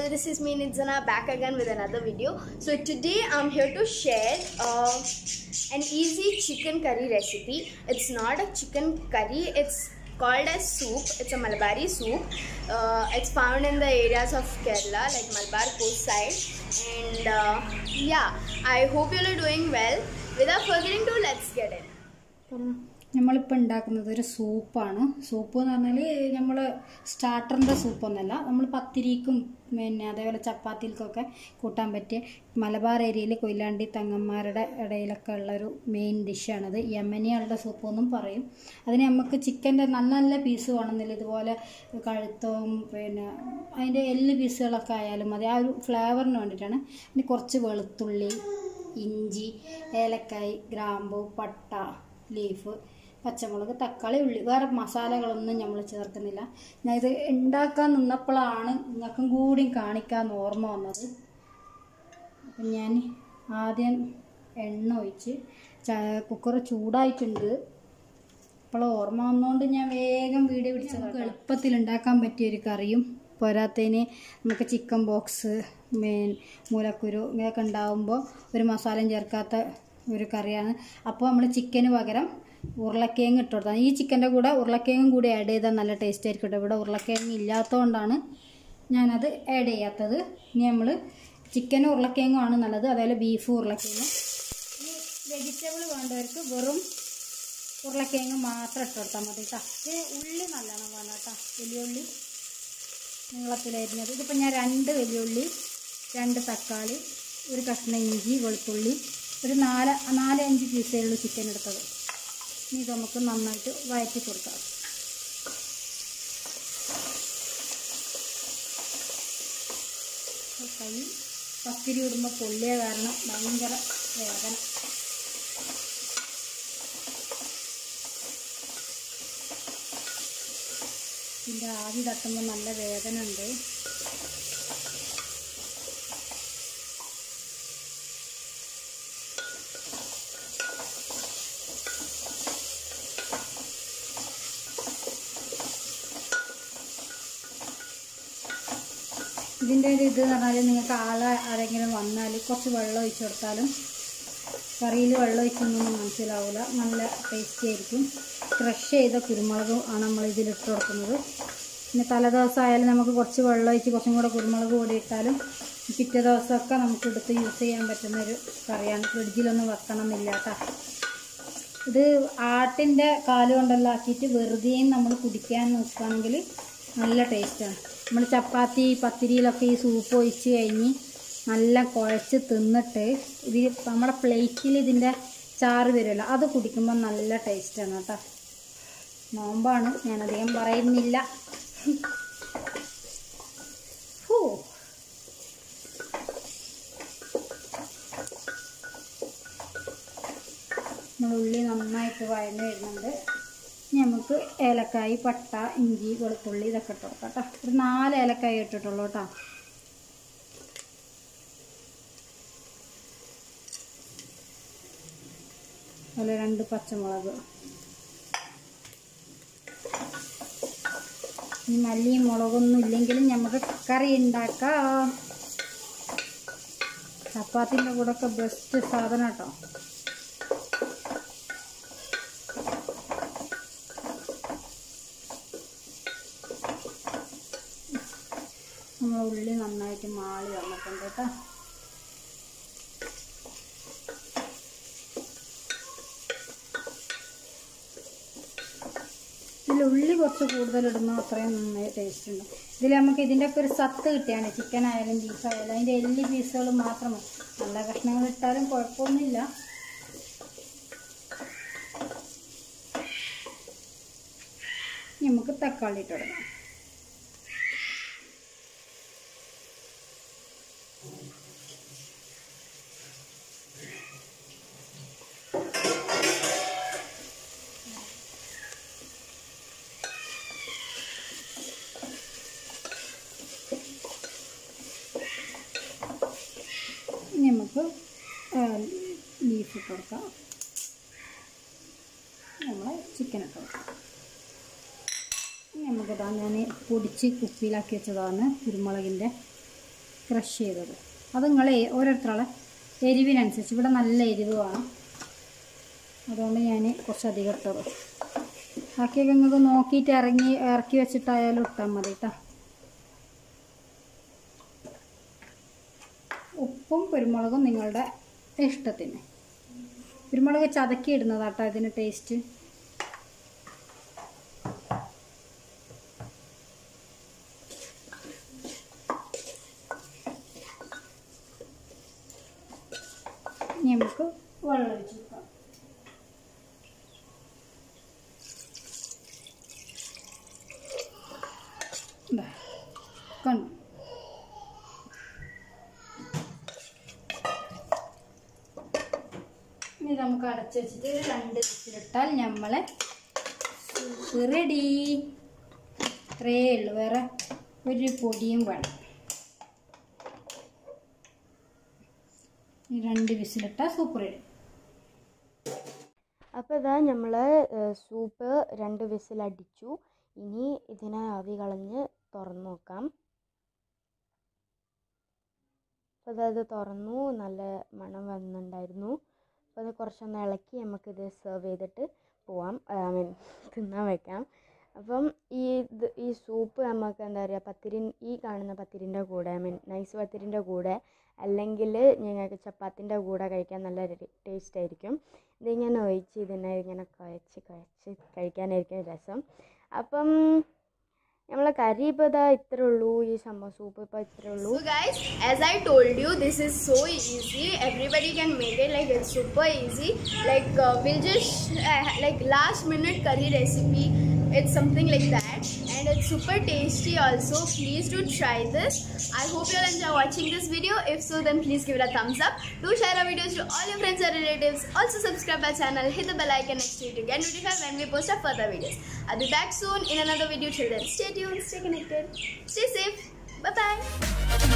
this is me Nidzana back again with another video. So today I'm here to share uh, an easy chicken curry recipe. It's not a chicken curry, it's called as soup. It's a Malabari soup. Uh, it's found in the areas of Kerala like Malabar coast side. And uh, yeah, I hope you all are doing well. Without further ado, let's get in. നമ്മളിപ്പോൾ ഉണ്ടാക്കുന്നത് ഒരു സൂപ്പാണ് soup എന്ന് പറഞ്ഞാൽ നമ്മൾ സ്റ്റാർട്ടറിൻ്റെ സൂപ്പൊന്നല്ല നമ്മൾ പത്തിരിക്കും പിന്നെ അതേപോലെ ചപ്പാത്തിക്കൊക്കെ കൂട്ടാൻ പറ്റിയ മലബാർ ഏരിയയിൽ കൊയിലാണ്ടി തങ്ങന്മാരുടെ ഇടയിലൊക്കെ ഉള്ളൊരു മെയിൻ ഡിഷാണത് യമനികളുടെ സൂപ്പ് എന്നും പറയും അതിന് നമുക്ക് ചിക്കൻ്റെ നല്ല നല്ല പീസ് വേണമെന്നില്ല ഇതുപോലെ കഴുത്തവും പിന്നെ അതിൻ്റെ എല്ല് പീസുകളൊക്കെ ആയാലും മതി ആ ഒരു ഫ്ലേവറിന് വേണ്ടിയിട്ടാണ് പിന്നെ കുറച്ച് വെളുത്തുള്ളി ഇഞ്ചി ഏലക്കായ് ഗ്രാമ്പു പട്ട ലീഫ് പച്ചമുളക് തക്കാളി ഉള്ളി വേറെ മസാലകളൊന്നും നമ്മൾ ചേർക്കുന്നില്ല ഞാൻ ഇത് ഉണ്ടാക്കാൻ നിന്നപ്പോഴാണ് നിങ്ങൾക്കും കൂടി കാണിക്കാൻ ഓർമ്മ വന്നത് അപ്പം ഞാൻ ആദ്യം എണ്ണ ഒഴിച്ച് കുക്കർ ചൂടായിട്ടുണ്ട് ഇപ്പോൾ ഓർമ്മ വന്നുകൊണ്ട് ഞാൻ വേഗം വീഡിയോ പിടിച്ചത് നമുക്ക് എളുപ്പത്തിൽ ഉണ്ടാക്കാൻ പറ്റിയൊരു കറിയും പോരാത്തതിന് നമുക്ക് ചിക്കൻ ബോക്സ് മീൻ മൂലക്കുരു ഇങ്ങനെയൊക്കെ ഉണ്ടാകുമ്പോൾ ഒരു മസാലയും ചേർക്കാത്ത ഒരു കറിയാണ് അപ്പോൾ നമ്മൾ ചിക്കന് പകരം ഉരുളക്കിഴങ്ങ് ഇട്ട് കൊടുത്താൽ ഈ ചിക്കൻ്റെ കൂടെ ഉരുളക്കിഴങ്ങും കൂടി ആഡ് ചെയ്താൽ നല്ല ടേസ്റ്റ് ആയിരിക്കും കേട്ടോ ഇവിടെ ഉരുളക്കിഴങ്ങ് ഇല്ലാത്തതുകൊണ്ടാണ് ഞാനത് ആഡ് ചെയ്യാത്തത് ഇനി നമ്മൾ ചിക്കനും ഉരുളക്കിഴങ്ങും ആണ് നല്ലത് അതേപോലെ ബീഫും ഉരുളക്കിഴങ്ങും ഇനി വെജിറ്റബിൾ വേണ്ടവർക്ക് വെറും ഉരുളക്കിഴങ്ങ് മാത്രം ഇട്ട് കൊടുത്താൽ മതി കേട്ടോ ഇത് ഉള്ളി നല്ലോണം വേണം കേട്ടോ വലിയ ഉള്ളി നീളത്തിലായിരുന്നത് ഇതിപ്പോൾ ഞാൻ രണ്ട് വലിയ ഉള്ളി രണ്ട് തക്കാളി ഒരു കഷ്ണം ഇഞ്ചി വെളുത്തുള്ളി ഒരു നാല് നാല് അഞ്ച് പീസേ ഉള്ളൂ ചിക്കൻ എടുത്തത് ഇനി ഇത് നമുക്ക് നന്നായിട്ട് വഴറ്റി കൊടുക്കാം കൈ പത്തിരി ഇടുമ്പോൾ പൊള്ളിയ കാരണം ഭയങ്കര വേദന ഇതിൻ്റെ ആവി തട്ടുമ്പോൾ നല്ല വേദന ഉണ്ട് ഇതിൻ്റെ ഒരു ഇത് എന്ന് പറഞ്ഞാൽ നിങ്ങൾക്ക് ആളെ ആരെങ്കിലും വന്നാൽ കുറച്ച് വെള്ളം ഒഴിച്ച് കൊടുത്താലും കറിയിൽ വെള്ളം ഒഴിച്ചൊന്നും മനസ്സിലാവില്ല നല്ല ടേസ്റ്റി ആയിരിക്കും ക്രഷ് ചെയ്ത കുരുമുളകും ആണ് നമ്മൾ ഇതിലിട്ട് കൊടുക്കുന്നത് പിന്നെ തലേദിവസം ആയാലും നമുക്ക് കുറച്ച് വെള്ളം ഒഴിച്ച് കുറച്ചും കൂടെ കുരുമുളക് പൊടി ഇട്ടാലും പിറ്റേ ദിവസമൊക്കെ നമുക്ക് എടുത്ത് യൂസ് ചെയ്യാൻ പറ്റുന്ന ഒരു കറിയാണ് ഫ്രിഡ്ജിലൊന്നും വെക്കണം എന്നില്ല കേട്ടോ ഇത് ആട്ടിൻ്റെ കാല് കൊണ്ടെല്ലാം ആക്കിയിട്ട് വെറുതെയും നമ്മൾ കുടിക്കാൻ നോക്കുകയാണെങ്കിൽ നല്ല ടേസ്റ്റാണ് നമ്മൾ ചപ്പാത്തി പത്തിരിയിലൊക്കെ ഈ സൂപ്പ് ഒഴിച്ച് കഴിഞ്ഞ് നല്ല കുഴച്ച് തിന്നിട്ട് ഇത് നമ്മുടെ പ്ലേറ്റിൽ ഇതിൻ്റെ ചാറ് വരുമല്ലോ അത് കുടിക്കുമ്പോൾ നല്ല ടേസ്റ്റാണ് കേട്ടോ നോമ്പാണ് ഞാനധികം പറയുന്നില്ല ഹൂ നമ്മൾ ഉള്ളി നന്നായിട്ട് വഴന്ന് വരുന്നുണ്ട് ഇനി നമുക്ക് ഏലക്കായി പട്ട ഇഞ്ചി വെളുത്തുള്ളി ഇതൊക്കെ ഇട്ട് കൊടുക്കാം കേട്ടോ ഒരു നാല് ഏലക്കായി ഇട്ടിട്ടുള്ളൂ കേട്ടോ അതുപോലെ രണ്ട് പച്ചമുളക് ഈ മല്ലിയും മുളകൊന്നും ഇല്ലെങ്കിലും നമുക്ക് കറി ഉണ്ടാക്കാം ചപ്പാത്തിൻ്റെ കൂടെ ഒക്കെ ബെസ്റ്റ് സാധനം കേട്ടോ നമ്മൾ ഉള്ളി നന്നായിട്ട് മാളി വന്നിട്ടുണ്ട് കേട്ടോ ഇതിൽ ഉള്ളി കുറച്ച് കൂടുതൽ ഇടുമ്പോൾ അത്രയും നന്നായി ടേസ്റ്റ് ഉണ്ട് ഇതിൽ നമുക്ക് ഇതിൻ്റെ ഒക്കെ ഒരു സത്ത് കിട്ടിയാണ് ചിക്കൻ ആയാലും ബീഫ് ആയാലും അതിൻ്റെ എല്ലി പീസുകൾ മാത്രം മതി. നല്ല കഷ്ണങ്ങൾ ഇട്ടാലും കുഴപ്പമൊന്നുമില്ല ഇനി നമുക്ക് തക്കാളി ഇട്ട് കൊടുക്കാം ഇനി നമുക്ക് ലീഫ് ഇട്ട് കൊടുക്കാം നമ്മൾ ചിക്കൻ ഇട്ട് കൊടുക്കാം ഇനി നമുക്കിതാ ഞാൻ പൊടിച്ച് കുപ്പിയിലാക്കി വെച്ചതാണ് കുരുമുളകിൻ്റെ ക്രഷ് ചെയ്തത് അത് നിങ്ങൾ ഓരോരുത്തരുടെ എരിവിനനുസരിച്ച് ഇവിടെ നല്ല എരിവ് വേണം അതുകൊണ്ട് ഞാൻ കുറച്ചധികം ഇട്ടത് ബാക്കിയൊക്കെ നിങ്ങൾക്ക് നോക്കിയിട്ട് ഇറങ്ങി ഇറക്കി വെച്ചിട്ടായാലും ഇട്ടാൽ മതി കേട്ടോ ഉപ്പും കുരുമുളകും നിങ്ങളുടെ ഇഷ്ടത്തിന് കുരുമുളക് ചതക്കി ഇടുന്നതാട്ടോ ഇതിന് ടേസ്റ്റ് ഇനി നമുക്ക് വെള്ളം ഒഴിച്ച് കൊടുക്കാം ഇതാ, കണ്ടു ഇനി നമുക്ക് അടച്ചു വെച്ചിട്ട് രണ്ട് വിസിലിട്ടാൽ നമ്മളെ സൂപ്പ് റെഡി ഇത്രയേ ഉള്ളൂ വേറെ ഒരു പൊടിയും വേണം ഈ രണ്ട് വിസിലിട്ടാൽ സൂപ്പ് റെഡി അപ്പോൾ ഇതാ നമ്മൾ സൂപ്പ് രണ്ട് വിസിലടിച്ചു ഇനി ഇതിനെ ആവി കളഞ്ഞ് തുറന്നു നോക്കാം അപ്പോൾ അതായത് തുറന്നു നല്ല മണം വന്നിട്ടുണ്ടായിരുന്നു അപ്പോൾ അത് കുറച്ചൊന്ന് ഇളക്കി നമുക്കിത് സെർവ് ചെയ്തിട്ട് പോവാം ഐ മീൻ തിന്നാൻ വെക്കാം അപ്പം ഈ ഇത് ഈ സൂപ്പ് നമുക്ക് എന്താ പറയുക പത്തിരി ഈ കാണുന്ന പത്തിരിൻ്റെ കൂടെ ഐ മീൻ നൈസ് പത്തിരിൻ്റെ കൂടെ അല്ലെങ്കിൽ ഞങ്ങൾക്ക് ചപ്പാത്തിൻ്റെ കൂടെ കഴിക്കാൻ നല്ല ടേസ്റ്റ് ആയിരിക്കും ഇതിങ്ങനെ ഒഴിച്ച് ഇതിനെ ഇങ്ങനെ കുഴച്ച് കുഴച്ച് കഴിക്കാനായിരിക്കും രസം അപ്പം നമ്മളെ കറി ഇപ്പോൾ ഇതാ ഇത്രേ ഉള്ളൂ ഈ സംഭവം സൂപ്പ് ഇപ്പോൾ ഇത്രേ ഉള്ളൂ So guys, as I told you, this is so easy. Everybody can make it. Like it's super easy. Like uh, we'll just uh, like last minute curry recipe. It's something like that, and it's super tasty. Also, please do try this. I hope you'll enjoy watching this video. If so, then please give it a thumbs up. Do share our videos to all your friends and relatives. Also subscribe our channel. Hit the bell icon next to it to get notified when we post our further videos. I'll be back soon in another video. Till then, stay tuned, stay connected, stay safe. Bye bye.